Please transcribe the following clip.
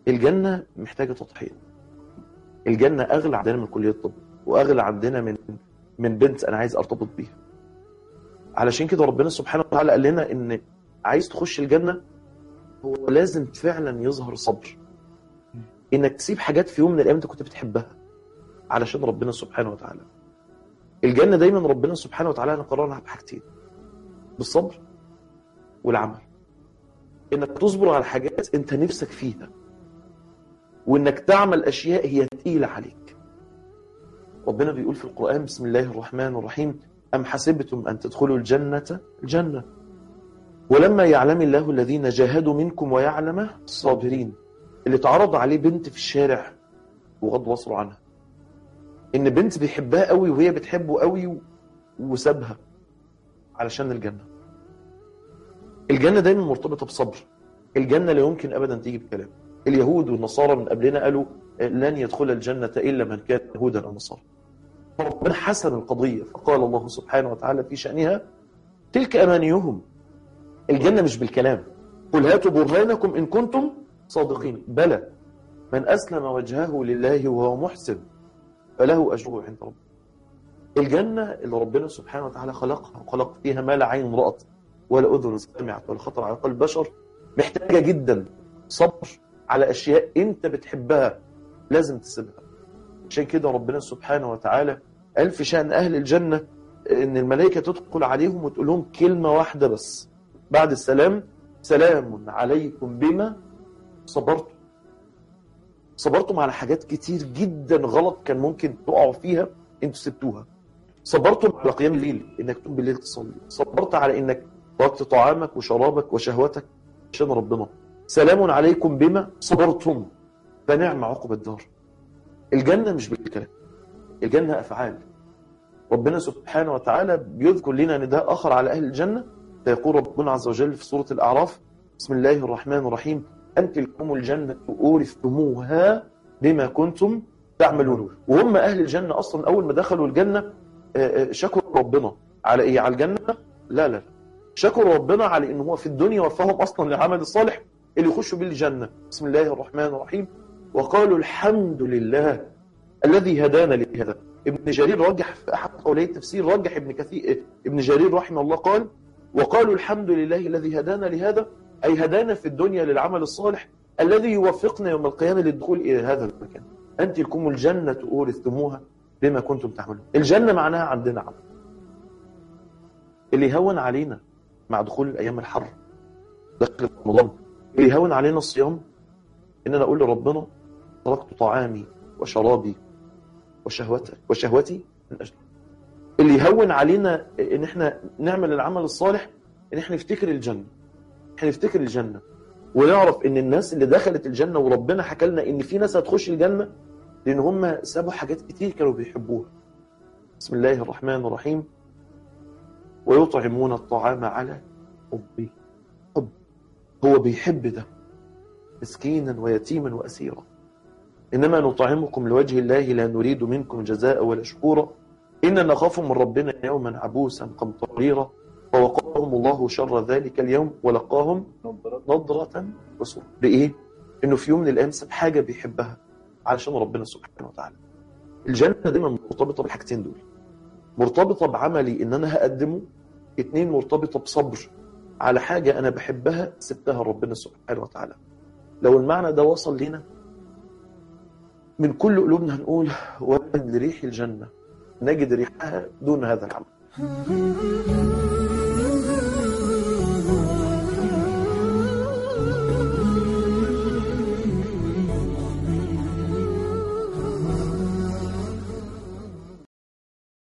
الجنة محتاجة تضحية الجنة أغلى عندنا من كلية الطب وأغلى عندنا من من بنت أنا عايز أرتبط بيها علشان كده ربنا سبحانه وتعالى قال لنا إن عايز تخش الجنة هو لازم فعلا يظهر صبر إنك تسيب حاجات في يوم من الأيام أنت كنت بتحبها علشان ربنا سبحانه وتعالى الجنة دايما ربنا سبحانه وتعالى قررها بحاجتين بالصبر والعمل انك تصبر على حاجات انت نفسك فيها وانك تعمل اشياء هي تقيلة عليك ربنا بيقول في القرآن بسم الله الرحمن الرحيم أم حسبتم أن تدخلوا الجنة الجنة ولما يعلم الله الذين جاهدوا منكم ويعلم الصابرين اللي تعرض عليه بنت في الشارع وغض بصره عنها ان بنت بيحبها قوي وهي بتحبه قوي وسابها علشان الجنة الجنة دايما مرتبطة بصبر الجنة لا يمكن أبدا تيجي بكلام اليهود والنصارى من قبلنا قالوا لن يدخل الجنة إلا من كان يهودا أو نصارى ربنا حسن القضية فقال الله سبحانه وتعالى في شأنها تلك أمانيهم الجنة مش بالكلام قل هاتوا برهانكم إن كنتم صادقين بلى من أسلم وجهه لله وهو محسن فله أجره عند ربه الجنة اللي ربنا سبحانه وتعالى خلقها وخلق فيها ما لا عين رأت ولا أذن سمعت ولا خطر على قلب بشر محتاجة جدا صبر على أشياء أنت بتحبها لازم تسيبها عشان كده ربنا سبحانه وتعالى قال في شأن أهل الجنة إن الملائكة تدخل عليهم وتقول لهم كلمة واحدة بس بعد السلام سلام عليكم بما صبرتم صبرتم على حاجات كتير جدا غلط كان ممكن تقعوا فيها انتوا سبتوها صبرتم على قيام الليل انك تقوم بالليل تصلي صبرت على انك تركت طعامك وشرابك وشهوتك عشان ربنا سلام عليكم بما صبرتم فنعم عقب الدار الجنة مش بالكلام الجنة أفعال ربنا سبحانه وتعالى بيذكر لنا نداء آخر على أهل الجنة فيقول ربنا عز وجل في سورة الأعراف بسم الله الرحمن الرحيم أن تلكم الجنة أورثتموها بما كنتم تعملون وهم أهل الجنة أصلا أول ما دخلوا الجنة شكروا ربنا على إيه على الجنة لا لا شكروا ربنا على إن هو في الدنيا وفاهم أصلا للعمل الصالح اللي يخشوا به الجنة بسم الله الرحمن الرحيم وقالوا الحمد لله الذي هدانا لهذا ابن جرير رجح في أحد قولي التفسير رجح ابن كثير ابن جرير رحمه الله قال وقالوا الحمد لله الذي هدانا لهذا أي هدانا في الدنيا للعمل الصالح الذي يوفقنا يوم القيامة للدخول إلى هذا المكان أنت لكم الجنة أورثتموها بما كنتم تعملون الجنة معناها عندنا عمل اللي يهون علينا مع دخول الأيام الحر دخل رمضان اللي يهون علينا الصيام إن أنا أقول لربنا تركت طعامي وشرابي وشهوتي وشهوتي من أجل اللي يهون علينا إن إحنا نعمل العمل الصالح إن إحنا نفتكر الجنة إحنا نفتكر الجنة ونعرف إن الناس اللي دخلت الجنة وربنا حكى لنا إن في ناس هتخش الجنة لأن هم سابوا حاجات كتير كانوا بيحبوها بسم الله الرحمن الرحيم ويطعمون الطعام على حبه حب هو بيحب ده مسكينا ويتيما وأسيرا إنما نطعمكم لوجه الله لا نريد منكم جزاء ولا شكورا إننا نخاف من ربنا يوما عبوسا قمطريرا فوقاهم الله شر ذلك اليوم ولقاهم نضرة وسرور بإيه؟ إنه في يوم من الأيام ساب حاجة بيحبها علشان ربنا سبحانه وتعالى الجنة دايما مرتبطة بالحاجتين دول مرتبطة بعملي إن أنا هقدمه اتنين مرتبطة بصبر على حاجة أنا بحبها سبتها ربنا سبحانه وتعالى لو المعنى ده وصل لنا من كل قلوبنا هنقول ومن لريح الجنة نجد ريحها دون هذا العمل